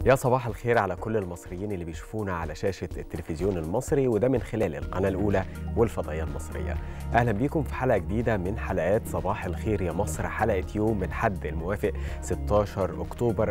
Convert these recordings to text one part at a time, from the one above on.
يا صباح الخير على كل المصريين اللي بيشوفونا على شاشة التلفزيون المصري وده من خلال القناة الأولى والفضائية المصرية أهلا بيكم في حلقة جديدة من حلقات صباح الخير يا مصر حلقة يوم الحد الموافق 16 أكتوبر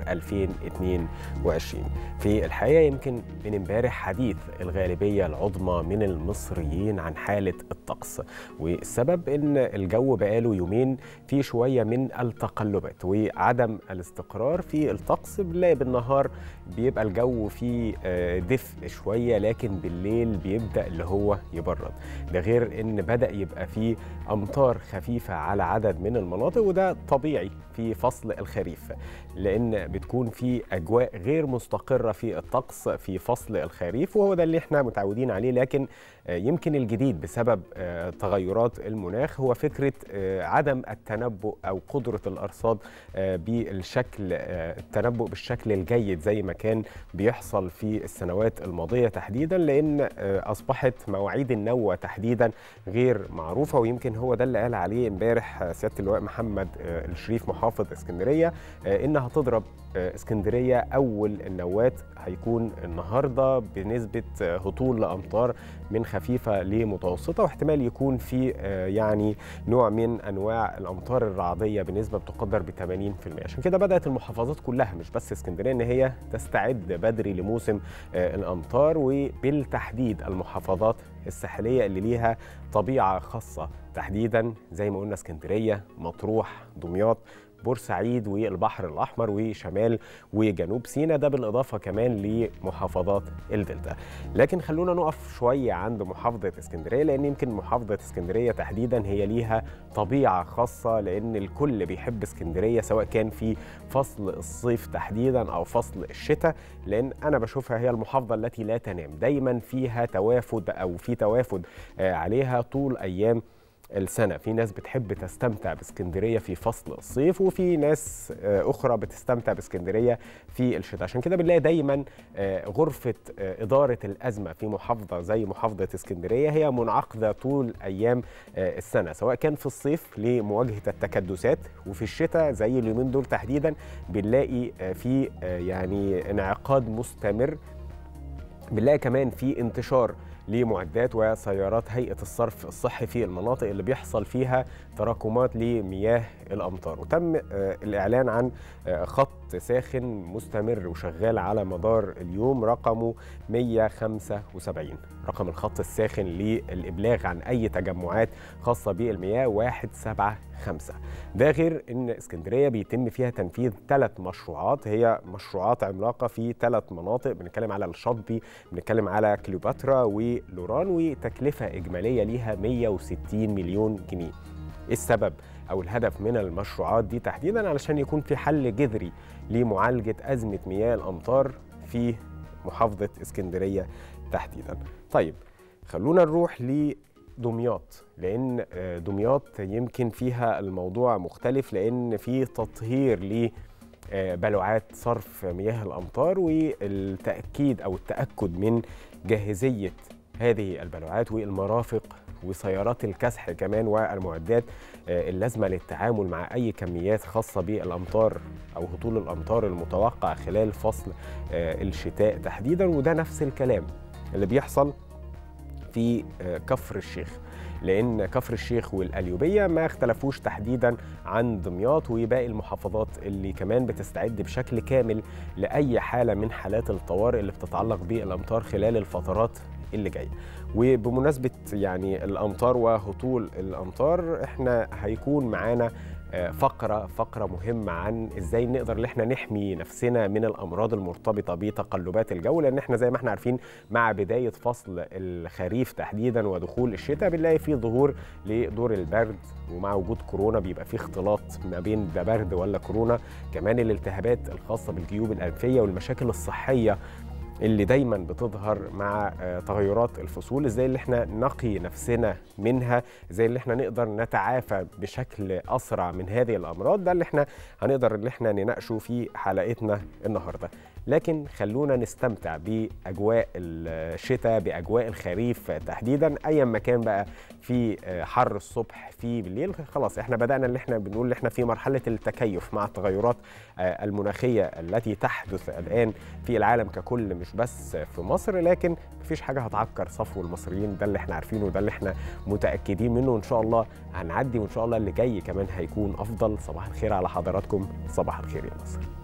2022 في الحقيقة يمكن من امبارح حديث الغالبية العظمى من المصريين عن حالة الطقس والسبب إن الجو بقاله يومين في شوية من التقلبات وعدم الاستقرار في الطقس بنلاقي بالنهار بيبقى الجو فيه دفء شويه لكن بالليل بيبدا اللي هو يبرد ده غير ان بدا يبقى فيه امطار خفيفه على عدد من المناطق وده طبيعي في فصل الخريف لان بتكون في اجواء غير مستقره في الطقس في فصل الخريف وهو ده اللي احنا متعودين عليه لكن يمكن الجديد بسبب تغيرات المناخ هو فكره عدم التنبؤ او قدره الارصاد بالشكل التنبؤ بالشكل الجيد زي ما كان بيحصل في السنوات الماضيه تحديدا لان اصبحت مواعيد النوة تحديدا غير معروفه ويمكن هو ده اللي قال عليه امبارح سياده اللواء محمد الشريف محافظ اسكندريه انها تضرب اسكندريه اول النوات هيكون النهارده بنسبه هطول لامطار من خفيفه لمتوسطه واحتمال يكون في يعني نوع من انواع الامطار الرعديه بنسبه بتقدر ب 80% عشان كده بدات المحافظات كلها مش بس اسكندريه ان هي تستعد بدري لموسم الامطار وبالتحديد المحافظات الساحليه اللي ليها طبيعه خاصه تحديدا زي ما قلنا اسكندريه مطروح دمياط بورسعيد والبحر الاحمر وشمال وجنوب سيناء ده بالاضافه كمان لمحافظات الدلتا لكن خلونا نقف شويه عند محافظه اسكندريه لان يمكن محافظه اسكندريه تحديدا هي ليها طبيعه خاصه لان الكل بيحب اسكندريه سواء كان في فصل الصيف تحديدا او فصل الشتاء لان انا بشوفها هي المحافظه التي لا تنام دايما فيها توافد او في توافد عليها طول ايام السنه في ناس بتحب تستمتع باسكندريه في فصل الصيف وفي ناس اخرى بتستمتع باسكندريه في الشتاء عشان كده بنلاقي دايما غرفه اداره الازمه في محافظه زي محافظه اسكندريه هي منعقده طول ايام السنه سواء كان في الصيف لمواجهه التكدسات وفي الشتاء زي اليومين دول تحديدا بنلاقي في يعني انعقاد مستمر بنلاقي كمان في انتشار لمعدات وسيارات هيئه الصرف الصحي في المناطق اللي بيحصل فيها تراكمات لمياه الامطار وتم الاعلان عن خط ساخن مستمر وشغال على مدار اليوم رقمه 175 رقم الخط الساخن للابلاغ عن اي تجمعات خاصه بالمياه 175 ده غير ان اسكندريه بيتم فيها تنفيذ ثلاث مشروعات هي مشروعات عملاقه في ثلاث مناطق بنتكلم على الشاطبي بنتكلم على كليوباترا ولوران وتكلفه اجماليه ليها 160 مليون جنيه ايه السبب او الهدف من المشروعات دي تحديدا علشان يكون في حل جذري لمعالجه ازمه مياه الامطار في محافظه اسكندريه تحديدا طيب خلونا نروح لدمياط لان دمياط يمكن فيها الموضوع مختلف لان في تطهير ل بلوعات صرف مياه الامطار والتاكيد او التاكد من جاهزيه هذه البلوعات والمرافق وسيارات الكسح كمان والمعدات اللازمه للتعامل مع اي كميات خاصه بالامطار او هطول الامطار المتوقع خلال فصل الشتاء تحديدا وده نفس الكلام اللي بيحصل في كفر الشيخ لان كفر الشيخ والقليوبيه ما اختلفوش تحديدا عن دمياط وباقي المحافظات اللي كمان بتستعد بشكل كامل لاي حاله من حالات الطوارئ اللي بتتعلق بالامطار خلال الفترات اللي جايه وبمناسبه يعني الامطار وهطول الامطار احنا هيكون معانا فقره فقره مهمه عن ازاي نقدر ان احنا نحمي نفسنا من الامراض المرتبطه بتقلبات الجو لان احنا زي ما احنا عارفين مع بدايه فصل الخريف تحديدا ودخول الشتاء بنلاقي في ظهور لدور البرد ومع وجود كورونا بيبقى في اختلاط ما بين ده برد ولا كورونا كمان الالتهابات الخاصه بالجيوب الانفيه والمشاكل الصحيه اللي دايما بتظهر مع تغيرات الفصول ازاي اللي احنا نقي نفسنا منها ازاي اللي احنا نقدر نتعافى بشكل اسرع من هذه الامراض ده اللي احنا هنقدر اللي احنا نناقشه في حلقتنا النهارده لكن خلونا نستمتع باجواء الشتاء باجواء الخريف تحديدا ايا ما كان بقى في حر الصبح في بالليل خلاص احنا بدانا اللي احنا بنقول اللي احنا في مرحله التكيف مع التغيرات المناخيه التي تحدث الان في العالم ككل مش بس في مصر لكن مفيش حاجه هتعكر صفو المصريين ده اللي احنا عارفينه وده اللي احنا متاكدين منه وان شاء الله هنعدي وان شاء الله اللي جاي كمان هيكون افضل صباح الخير على حضراتكم صباح الخير يا مصر